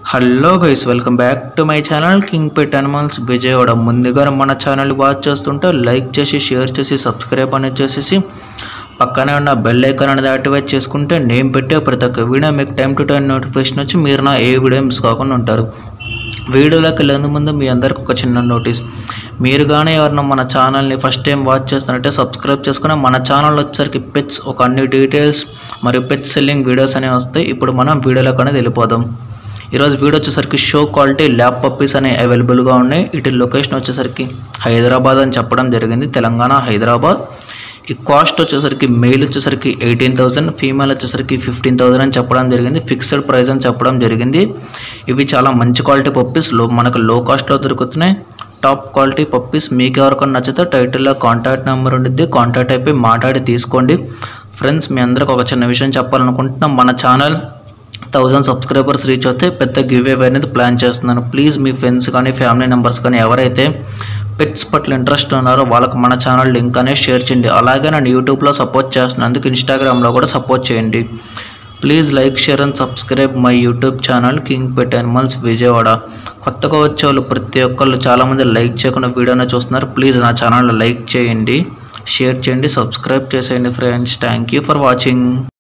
hello guys welcome back to my channel king pet animals Vijayawada ముందుగా మన channel watch చేస్తుంటే like చేసి share చేసి సబ్స్క్రైబ్ అనేది చేసేసి పక్కనే ఉన్న బెల్ ఐకాన్ అనేది యాక్టివేట్ చేసుకుంటే నేను పెట్టే ప్రతి ఒక్క వీడియో మీకు టైం టు టైం నోటిఫికేషన్ వచ్చి మీరు నా ఏ వీడియో మిస్ కాకుండా ఉంటారు వీడియోలోకి వెళ్ళే ముందు మీ అందరికి ఒక చిన్న నోటీస్ మీరు కానీ ఎవరైనా మన ఛానల్ని ఫస్ట్ టైం వాచ్ చేస్తున్నట్టే సబ్స్క్రైబ్ చేసుకుని మన ఛానల్ వచ్చేసరికి పెట్స్ ఒక అన్ని డీటెయిల్స్ మరియు పెట్ సెల్లింగ్ వీడియోస్ అనేవి వస్తాయి ఇప్పుడు మనం వీడియోలోకి అనేది వెళ్ళిపోదాం ఈరోజు వీడియో వచ్చేసరికి షో క్వాలిటీ ల్యాబ్ పప్పీస్ అనేవి అవైలబుల్గా ఉన్నాయి ఇటు లొకేషన్ వచ్చేసరికి హైదరాబాద్ అని చెప్పడం జరిగింది తెలంగాణ హైదరాబాద్ ఈ కాస్ట్ వచ్చేసరికి మెయిల్ వచ్చేసరికి ఎయిటీన్ థౌసండ్ ఫీమేల్ వచ్చేసరికి ఫిఫ్టీన్ థౌసండ్ అని చెప్పడం జరిగింది ఫిక్స్డ్ ప్రైస్ అని చెప్పడం జరిగింది ఇవి చాలా మంచి క్వాలిటీ పప్పీస్ లో మనకు లో కాస్ట్లో దొరుకుతున్నాయి టాప్ క్వాలిటీ పప్పీస్ మీకు ఎవరికైనా నచ్చితే టైటిల్లో కాంటాక్ట్ నెంబర్ ఉండిద్ది కాంటాక్ట్ అయిపోయి మాట్లాడి తీసుకోండి ఫ్రెండ్స్ మీ అందరికి ఒక చిన్న విషయం చెప్పాలనుకుంటున్నాం మన ఛానల్ థౌజండ్ సబ్స్క్రైబర్స్ రీచ్ అవుతే పెద్ద గివ్ అవే అనేది ప్లాన్ చేస్తున్నాను ప్లీజ్ మీ ఫ్రెండ్స్ కానీ ఫ్యామిలీ మెంబర్స్ కానీ ఎవరైతే పెట్స్ పట్ల ఇంట్రెస్ట్ ఉన్నారో వాళ్ళకి మన ఛానల్ లింక్ అనేది షేర్ చేయండి అలాగే నేను యూట్యూబ్లో సపోర్ట్ చేస్తున్నందుకు ఇన్స్టాగ్రామ్లో కూడా సపోర్ట్ చేయండి please like share and subscribe my YouTube channel king pet animals Vijayawada కొత్తగా వచ్చే వాళ్ళు ప్రతి ఒక్కళ్ళు చాలామంది లైక్ చేయకుండా వీడియోని చూస్తున్నారు ప్లీజ్ నా ఛానల్ లైక్ చేయండి షేర్ చేయండి సబ్స్క్రైబ్ చేసేయండి friends thank you for watching